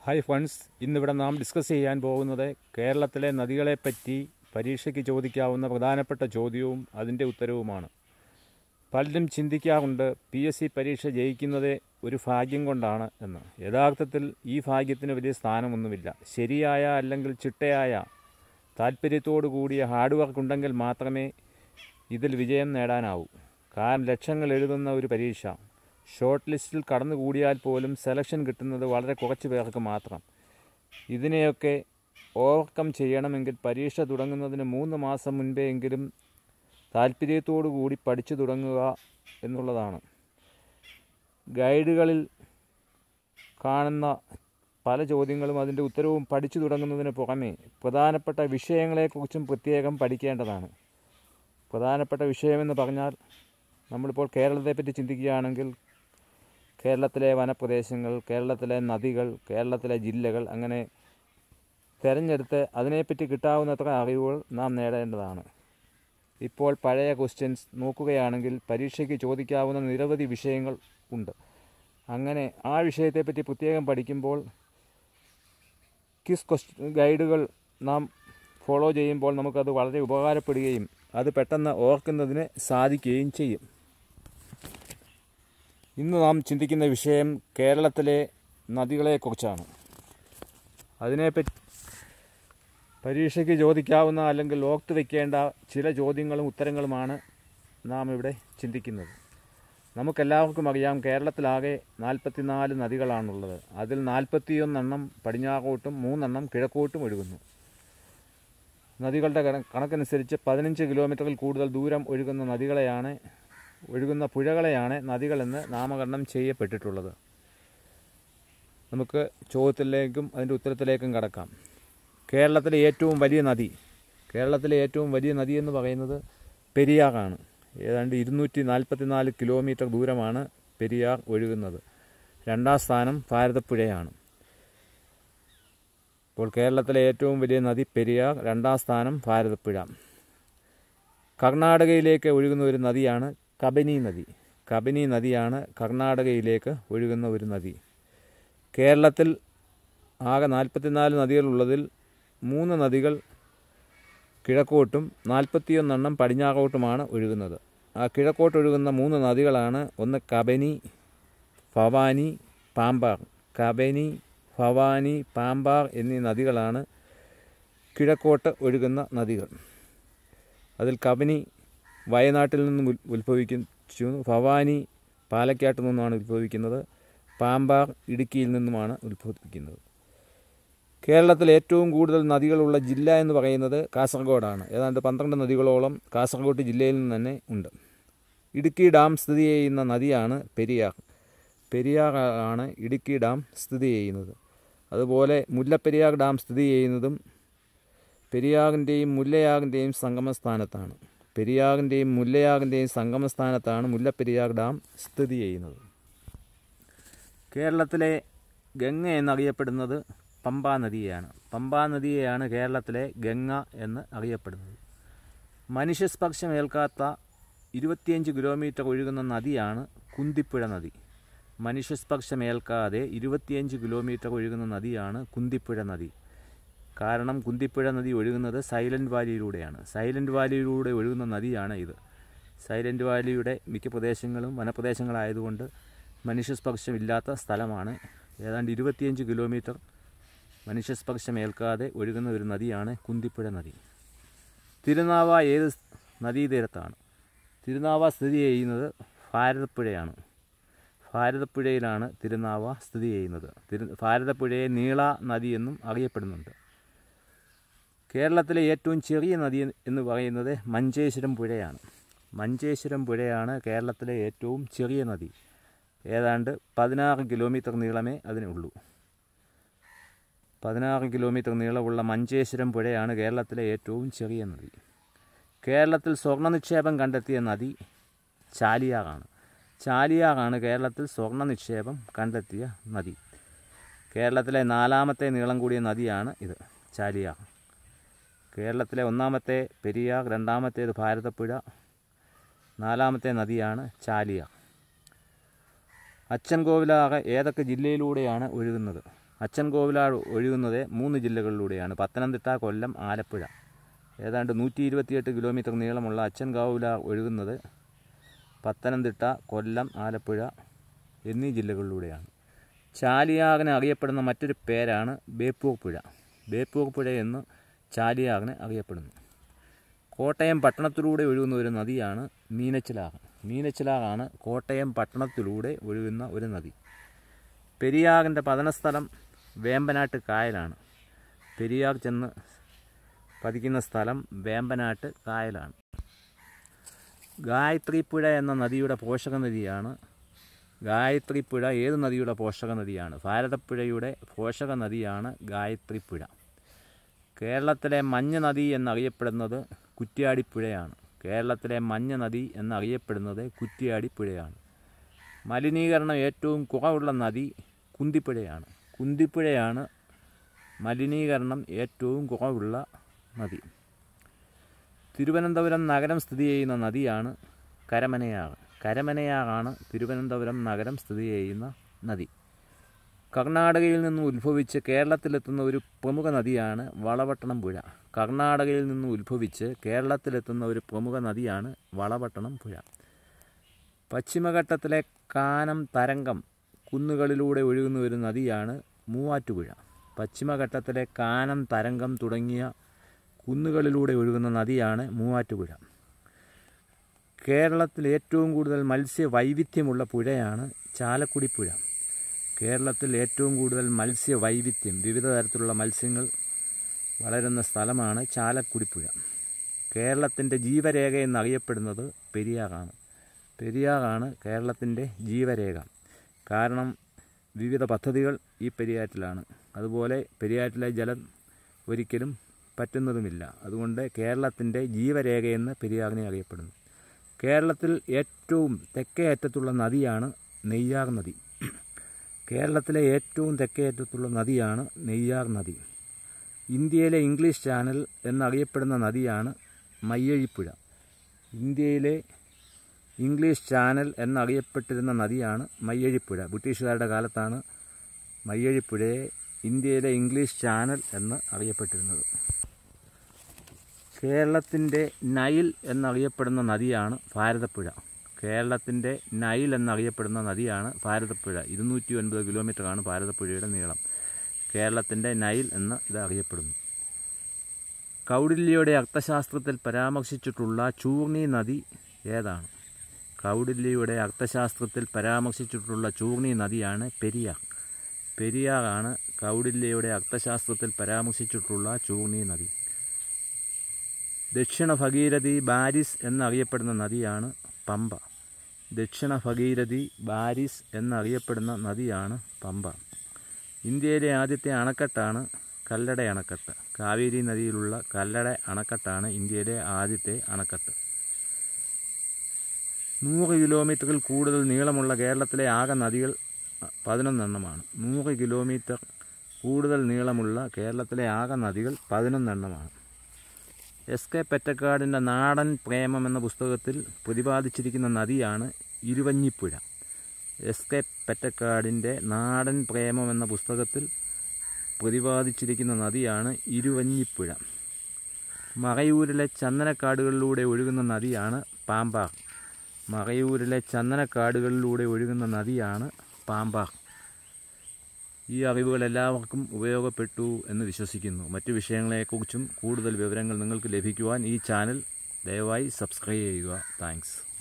hi friends ഇന്നിവിടെ നാം discuss ചെയ്യാൻ പോകുന്നത് കേരളത്തിലെ നദികളെപ്പറ്റി പരീക്ഷയ്ക്ക് ചോദിക്കാവുന്ന പ്രധാനപ്പെട്ട ചോദ്യവും അതിൻ്റെ ഉത്തരവുമാണ് പലരും ചിന്തിക്കാറുണ്ട് പി എസ് സി പരീക്ഷ ജയിക്കുന്നത് ഒരു ഭാഗ്യം കൊണ്ടാണ് എന്ന് യഥാർത്ഥത്തിൽ ഈ ഭാഗ്യത്തിന് വലിയ സ്ഥാനമൊന്നുമില്ല ശരിയായ അല്ലെങ്കിൽ ചിട്ടയായ താല്പര്യത്തോടു കൂടിയ ഹാർഡ് വർക്ക് ഉണ്ടെങ്കിൽ മാത്രമേ ഇതിൽ വിജയം നേടാനാവൂ കാരണം ലക്ഷങ്ങൾ എഴുതുന്ന ഒരു പരീക്ഷ ഷോർട്ട് ലിസ്റ്റിൽ കടന്നുകൂടിയാൽ പോലും സെലക്ഷൻ കിട്ടുന്നത് വളരെ കുറച്ച് പേർക്ക് മാത്രം ഇതിനെയൊക്കെ ഓവർകം ചെയ്യണമെങ്കിൽ പരീക്ഷ തുടങ്ങുന്നതിന് മൂന്ന് മാസം മുൻപെങ്കിലും താല്പര്യത്തോടു കൂടി പഠിച്ചു തുടങ്ങുക എന്നുള്ളതാണ് ഗൈഡുകളിൽ കാണുന്ന പല ചോദ്യങ്ങളും അതിൻ്റെ ഉത്തരവും പഠിച്ചു തുടങ്ങുന്നതിന് പുറമെ പ്രധാനപ്പെട്ട വിഷയങ്ങളെക്കുറിച്ചും പ്രത്യേകം പഠിക്കേണ്ടതാണ് പ്രധാനപ്പെട്ട വിഷയമെന്ന് പറഞ്ഞാൽ നമ്മളിപ്പോൾ കേരളത്തെപ്പറ്റി ചിന്തിക്കുകയാണെങ്കിൽ കേരളത്തിലെ വനപ്രദേശങ്ങൾ കേരളത്തിലെ നദികൾ കേരളത്തിലെ ജില്ലകൾ അങ്ങനെ തിരഞ്ഞെടുത്ത് അതിനെപ്പറ്റി കിട്ടാവുന്നത്ര അറിവുകൾ നാം നേടേണ്ടതാണ് ഇപ്പോൾ പഴയ ക്വസ്റ്റ്യൻസ് നോക്കുകയാണെങ്കിൽ പരീക്ഷയ്ക്ക് ചോദിക്കാവുന്ന നിരവധി വിഷയങ്ങൾ ഉണ്ട് അങ്ങനെ ആ വിഷയത്തെപ്പറ്റി പ്രത്യേകം പഠിക്കുമ്പോൾ ക്വിസ് ക്വസ്റ്റ് ഗൈഡുകൾ നാം ഫോളോ ചെയ്യുമ്പോൾ നമുക്കത് വളരെ ഉപകാരപ്പെടുകയും അത് പെട്ടെന്ന് ഓർക്കുന്നതിന് സാധിക്കുകയും ചെയ്യും ഇന്ന് നാം ചിന്തിക്കുന്ന വിഷയം കേരളത്തിലെ നദികളെക്കുറിച്ചാണ് അതിനെപ്പറ്റി പരീക്ഷയ്ക്ക് ചോദിക്കാവുന്ന അല്ലെങ്കിൽ ഓർത്ത് വയ്ക്കേണ്ട ചില ചോദ്യങ്ങളും ഉത്തരങ്ങളുമാണ് നാം ഇവിടെ ചിന്തിക്കുന്നത് നമുക്കെല്ലാവർക്കും അറിയാം കേരളത്തിലാകെ നാൽപ്പത്തിനാല് നദികളാണുള്ളത് അതിൽ നാൽപ്പത്തിയൊന്നെണ്ണം പടിഞ്ഞാറോട്ടും മൂന്നെണ്ണം കിഴക്കോട്ടും ഒഴുകുന്നു നദികളുടെ കണ- കണക്കനുസരിച്ച് പതിനഞ്ച് കിലോമീറ്ററിൽ കൂടുതൽ ദൂരം ഒഴുകുന്ന നദികളെയാണ് ഒഴുകുന്ന പുഴകളെയാണ് നദികളെന്ന് നാമകരണം ചെയ്യപ്പെട്ടിട്ടുള്ളത് നമുക്ക് ചോദ്യത്തിലേക്കും അതിൻ്റെ ഉത്തരത്തിലേക്കും കടക്കാം കേരളത്തിലെ ഏറ്റവും വലിയ നദി കേരളത്തിലെ ഏറ്റവും വലിയ നദി എന്ന് പറയുന്നത് പെരിയാറാണ് ഏതാണ്ട് ഇരുന്നൂറ്റി നാൽപ്പത്തിനാല് കിലോമീറ്റർ ദൂരമാണ് പെരിയാർ ഒഴുകുന്നത് രണ്ടാം സ്ഥാനം ഭാരതപ്പുഴയാണ് ഇപ്പോൾ കേരളത്തിലെ ഏറ്റവും വലിയ നദി പെരിയാർ രണ്ടാം സ്ഥാനം ഭാരതപ്പുഴ കർണാടകയിലേക്ക് ഒഴുകുന്ന ഒരു നദിയാണ് കബനി നദി കബനി നദിയാണ് കർണാടകയിലേക്ക് ഒഴുകുന്ന ഒരു നദി കേരളത്തിൽ ആകെ നാൽപ്പത്തിനാല് നദികളുള്ളതിൽ മൂന്ന് നദികൾ കിഴക്കോട്ടും നാൽപ്പത്തിയൊന്നെണ്ണം പടിഞ്ഞാറോട്ടുമാണ് ഒഴുകുന്നത് ആ കിഴക്കോട്ട് ഒഴുകുന്ന മൂന്ന് നദികളാണ് ഒന്ന് കബനി ഭവാനി പാമ്പാർ കബനി ഭവാനി പാമ്പാർ എന്നീ നദികളാണ് കിഴക്കോട്ട് ഒഴുകുന്ന നദികൾ അതിൽ കബനി വയനാട്ടിൽ നിന്നും ഉൽ- ഉത്ഭവിച്ചു ഭവാനി പാലക്കാട്ട് നിന്നുമാണ് ഉത്ഭവിക്കുന്നത് പാമ്പാർ ഇടുക്കിയിൽ നിന്നുമാണ് ഉത്ഭവിക്കുന്നത് കേരളത്തിൽ ഏറ്റവും കൂടുതൽ നദികളുള്ള ജില്ല എന്ന് പറയുന്നത് കാസർഗോഡാണ് ഏതാണ്ട് പന്ത്രണ്ട് നദികളോളം കാസർഗോഡ് ജില്ലയിൽ നിന്ന് തന്നെ ഉണ്ട് ഇടുക്കി ഡാം സ്ഥിതി ചെയ്യുന്ന നദിയാണ് പെരിയാർ പെരിയാർ ആണ് ഇടുക്കി ഡാം സ്ഥിതി ചെയ്യുന്നത് അതുപോലെ മുല്ലപ്പെരിയാർ ഡാം സ്ഥിതി ചെയ്യുന്നതും പെരിയാറിൻ്റെയും മുല്ലയാറിൻ്റെയും സംഗമസ്ഥാനത്താണ് പെരിയാറിൻ്റെയും മുല്ലയാറിൻ്റെയും സംഗമസ്ഥാനത്താണ് മുല്ലപ്പെരിയാർ ഡാം സ്ഥിതി ചെയ്യുന്നത് കേരളത്തിലെ ഗംഗ എന്നറിയപ്പെടുന്നത് പമ്പാ നദിയെയാണ് പമ്പാ നദിയെയാണ് കേരളത്തിലെ ഗംഗ എന്ന് അറിയപ്പെടുന്നത് മനുഷ്യസ്പർശമേൽക്കാത്ത ഇരുപത്തിയഞ്ച് കിലോമീറ്റർ ഒഴുകുന്ന നദിയാണ് കുന്തിപ്പുഴ നദി മനുഷ്യസ്പർശമേൽക്കാതെ ഇരുപത്തിയഞ്ച് കിലോമീറ്റർ ഒഴുകുന്ന നദിയാണ് കുന്തിപ്പുഴ നദി കാരണം കുന്തിപ്പുഴ നദി ഒഴുകുന്നത് സൈലൻറ്റ് വാലിയിലൂടെയാണ് സൈലൻറ്റ് വാലിയിലൂടെ ഒഴുകുന്ന നദിയാണ് ഇത് സൈലൻറ്റ് വാലിയുടെ മിക്ക പ്രദേശങ്ങളും വനപ്രദേശങ്ങളായതുകൊണ്ട് മനുഷ്യസ്പർശമില്ലാത്ത സ്ഥലമാണ് ഏതാണ്ട് ഇരുപത്തിയഞ്ച് കിലോമീറ്റർ മനുഷ്യസ്പർശമേൽക്കാതെ ഒഴുകുന്ന ഒരു നദിയാണ് കുന്തിപ്പുഴ നദി തിരുനാവ ഏത് നദീതീരത്താണ് തിരുനാവ സ്ഥിതി ചെയ്യുന്നത് ഭാരതപ്പുഴയാണ് ഭാരതപ്പുഴയിലാണ് തിരുനാവ സ്ഥിതി ചെയ്യുന്നത് തിരു ഭാരതപ്പുഴയെ നീള നദി എന്നും അറിയപ്പെടുന്നുണ്ട് കേരളത്തിലെ ഏറ്റവും ചെറിയ നദി എന്ന് പറയുന്നത് മഞ്ചേശ്വരം പുഴയാണ് മഞ്ചേശ്വരം പുഴയാണ് കേരളത്തിലെ ഏറ്റവും ചെറിയ നദി ഏതാണ്ട് പതിനാറ് കിലോമീറ്റർ നീളമേ അതിനുള്ളൂ പതിനാറ് കിലോമീറ്റർ നീളമുള്ള മഞ്ചേശ്വരം പുഴയാണ് കേരളത്തിലെ ഏറ്റവും ചെറിയ നദി കേരളത്തിൽ സ്വർണ്ണ നിക്ഷേപം കണ്ടെത്തിയ നദി ചാലിയാറാണ് ചാലിയാറാണ് കേരളത്തിൽ സ്വർണ്ണ നിക്ഷേപം കണ്ടെത്തിയ നദി കേരളത്തിലെ നാലാമത്തെ നീളം കൂടിയ നദിയാണ് ഇത് ചാലിയാർ കേരളത്തിലെ ഒന്നാമത്തെ പെരിയാർ രണ്ടാമത്തേത് ഭാരതപ്പുഴ നാലാമത്തെ നദിയാണ് ചാലിയാർ അച്ചൻകോവിലാറ് ഏതൊക്കെ ജില്ലയിലൂടെയാണ് ഒഴുകുന്നത് അച്ചൻകോവിലാർ ഒഴുകുന്നത് മൂന്ന് ജില്ലകളിലൂടെയാണ് പത്തനംതിട്ട കൊല്ലം ആലപ്പുഴ ഏതാണ്ട് നൂറ്റി ഇരുപത്തിയെട്ട് കിലോമീറ്റർ നീളമുള്ള അച്ചൻകാവുലാർ ഒഴുകുന്നത് പത്തനംതിട്ട കൊല്ലം ആലപ്പുഴ എന്നീ ജില്ലകളിലൂടെയാണ് ചാലിയാറിന് അറിയപ്പെടുന്ന മറ്റൊരു പേരാണ് ബേപ്പൂർ പുഴ ബേപ്പൂർ പുഴ എന്ന് ചാലിയാറിന് അറിയപ്പെടുന്നു കോട്ടയം പട്ടണത്തിലൂടെ ഒഴുകുന്ന ഒരു നദിയാണ് മീനച്ചിലാറ് മീനച്ചിലാറാണ് കോട്ടയം പട്ടണത്തിലൂടെ ഒഴുകുന്ന ഒരു നദി പെരിയാറിൻ്റെ പതനസ്ഥലം വേമ്പനാട്ട് കായലാണ് പെരിയാർ ചെന്ന് പതിക്കുന്ന സ്ഥലം വേമ്പനാട്ട് കായലാണ് ഗായത്രിപ്പുഴ എന്ന നദിയുടെ പോഷക നദിയാണ് ഗായത്രിപ്പുഴ ഏത് നദിയുടെ പോഷക നദിയാണ് ഭാരതപ്പുഴയുടെ പോഷക നദിയാണ് ഗായത്രിപ്പുഴ കേരളത്തിലെ മഞ്ഞ നദി എന്നറിയപ്പെടുന്നത് കുറ്റ്യാടിപ്പുഴയാണ് കേരളത്തിലെ മഞ്ഞ നദി എന്നറിയപ്പെടുന്നത് കുറ്റ്യാടിപ്പുഴയാണ് മലിനീകരണം ഏറ്റവും കുറവുള്ള നദി കുന്തിപ്പുഴയാണ് കുന്തിപ്പുഴയാണ് മലിനീകരണം ഏറ്റവും കുറവുള്ള നദി തിരുവനന്തപുരം നഗരം സ്ഥിതി ചെയ്യുന്ന നദിയാണ് കരമനയാറ് കരമനയാറാണ് തിരുവനന്തപുരം നഗരം സ്ഥിതി ചെയ്യുന്ന നദി കർണാടകയിൽ നിന്നും ഉത്ഭവിച്ച് കേരളത്തിലെത്തുന്ന ഒരു പ്രമുഖ നദിയാണ് വളപട്ടണം പുഴ കർണാടകയിൽ നിന്നും ഉത്ഭവിച്ച് കേരളത്തിലെത്തുന്ന ഒരു പ്രമുഖ നദിയാണ് വളപട്ടണം പുഴ പശ്ചിമഘട്ടത്തിലെ കാനം തരംഗം കുന്നുകളിലൂടെ ഒഴുകുന്ന ഒരു നദിയാണ് മൂവാറ്റുപുഴ പശ്ചിമഘട്ടത്തിലെ കാനം തരംഗം തുടങ്ങിയ കുന്നുകളിലൂടെ ഒഴുകുന്ന നദിയാണ് മൂവാറ്റുപുഴ കേരളത്തിൽ ഏറ്റവും കൂടുതൽ മത്സ്യ വൈവിധ്യമുള്ള പുഴയാണ് ചാലക്കുടി പുഴ കേരളത്തിൽ ഏറ്റവും കൂടുതൽ മത്സ്യ വൈവിധ്യം വിവിധ തരത്തിലുള്ള മത്സ്യങ്ങൾ വളരുന്ന സ്ഥലമാണ് ചാലക്കുടി പുഴ കേരളത്തിൻ്റെ ജീവരേഖ എന്നറിയപ്പെടുന്നത് പെരിയാറാണ് പെരിയാറാണ് കേരളത്തിൻ്റെ ജീവരേഖ കാരണം വിവിധ പദ്ധതികൾ ഈ പെരിയാറ്റിലാണ് അതുപോലെ പെരിയാറ്റിലെ ജലം ഒരിക്കലും പറ്റുന്നതുമില്ല അതുകൊണ്ട് കേരളത്തിൻ്റെ ജീവരേഖയെന്ന് പെരിയാറിനെ അറിയപ്പെടുന്നു കേരളത്തിൽ ഏറ്റവും തെക്കേ അറ്റത്തുള്ള നദിയാണ് നെയ്യാർ നദി കേരളത്തിലെ ഏറ്റവും തെക്കേ അറ്റത്തുള്ള നദിയാണ് നെയ്യാർ നദി ഇന്ത്യയിലെ ഇംഗ്ലീഷ് ചാനൽ എന്നറിയപ്പെടുന്ന നദിയാണ് മയ്യഴിപ്പുഴ ഇന്ത്യയിലെ ഇംഗ്ലീഷ് ചാനൽ എന്നറിയപ്പെട്ടിരുന്ന നദിയാണ് മയ്യഴിപ്പുഴ ബ്രിട്ടീഷുകാരുടെ കാലത്താണ് മയ്യഴിപ്പുഴയെ ഇന്ത്യയിലെ ഇംഗ്ലീഷ് ചാനൽ എന്ന് അറിയപ്പെട്ടിരുന്നത് കേരളത്തിൻ്റെ നൈൽ എന്നറിയപ്പെടുന്ന നദിയാണ് ഭാരതപ്പുഴ കേരളത്തിൻ്റെ നൈൽ എന്നറിയപ്പെടുന്ന നദിയാണ് ഭാരതപ്പുഴ ഇരുന്നൂറ്റി ഒൻപത് കിലോമീറ്ററാണ് ഭാരതപ്പുഴയുടെ നീളം കേരളത്തിൻ്റെ നൈൽ എന്ന് ഇത് അറിയപ്പെടുന്നു കൗടില്യയുടെ അർത്ഥശാസ്ത്രത്തിൽ പരാമർശിച്ചിട്ടുള്ള ചൂർണി നദി ഏതാണ് കൗടില്യയുടെ അർത്ഥശാസ്ത്രത്തിൽ പരാമർശിച്ചിട്ടുള്ള ചൂർണി നദിയാണ് പെരിയാർ പെരിയാറാണ് കൗടില്യയുടെ അർത്ഥശാസ്ത്രത്തിൽ പരാമർശിച്ചിട്ടുള്ള ചൂർണി നദി ദക്ഷിണ ഭഗീരഥി ബാരിസ് എന്നറിയപ്പെടുന്ന നദിയാണ് പമ്പ ദക്ഷിണ ഭഗീരഥി ബാരിസ് എന്നറിയപ്പെടുന്ന നദിയാണ് പമ്പ ഇന്ത്യയിലെ ആദ്യത്തെ അണക്കെട്ടാണ് കല്ലട അണക്കെട്ട് കാവേരി നദിയിലുള്ള കല്ലട അണക്കെട്ടാണ് ഇന്ത്യയിലെ ആദ്യത്തെ അണക്കെട്ട് നൂറ് കിലോമീറ്ററിൽ കൂടുതൽ നീളമുള്ള കേരളത്തിലെ ആകെ നദികൾ പതിനൊന്നെണ്ണമാണ് നൂറ് കിലോമീറ്റർ കൂടുതൽ നീളമുള്ള കേരളത്തിലെ ആകെ നദികൾ പതിനൊന്നെണ്ണമാണ് എസ് കെ പെറ്റക്കാടിൻ്റെ നാടൻ പ്രേമം എന്ന പുസ്തകത്തിൽ പ്രതിപാദിച്ചിരിക്കുന്ന നദിയാണ് ഇരുവഞ്ഞിപ്പുഴ എസ് കെ പെറ്റക്കാടിൻ്റെ നാടൻ പ്രേമം എന്ന പുസ്തകത്തിൽ പ്രതിപാദിച്ചിരിക്കുന്ന നദിയാണ് ഇരുവഞ്ഞിപ്പുഴ മറയൂരിലെ ചന്ദനക്കാടുകളിലൂടെ ഒഴുകുന്ന നദിയാണ് പാമ്പാർ മറയൂരിലെ ചന്ദനക്കാടുകളിലൂടെ ഒഴുകുന്ന നദിയാണ് പാമ്പാർ ഈ അറിവുകൾ എല്ലാവർക്കും ഉപയോഗപ്പെട്ടു എന്ന് വിശ്വസിക്കുന്നു മറ്റു വിഷയങ്ങളെക്കുറിച്ചും കൂടുതൽ വിവരങ്ങൾ നിങ്ങൾക്ക് ലഭിക്കുവാൻ ഈ ചാനൽ ദയവായി സബ്സ്ക്രൈബ് ചെയ്യുക താങ്ക്സ്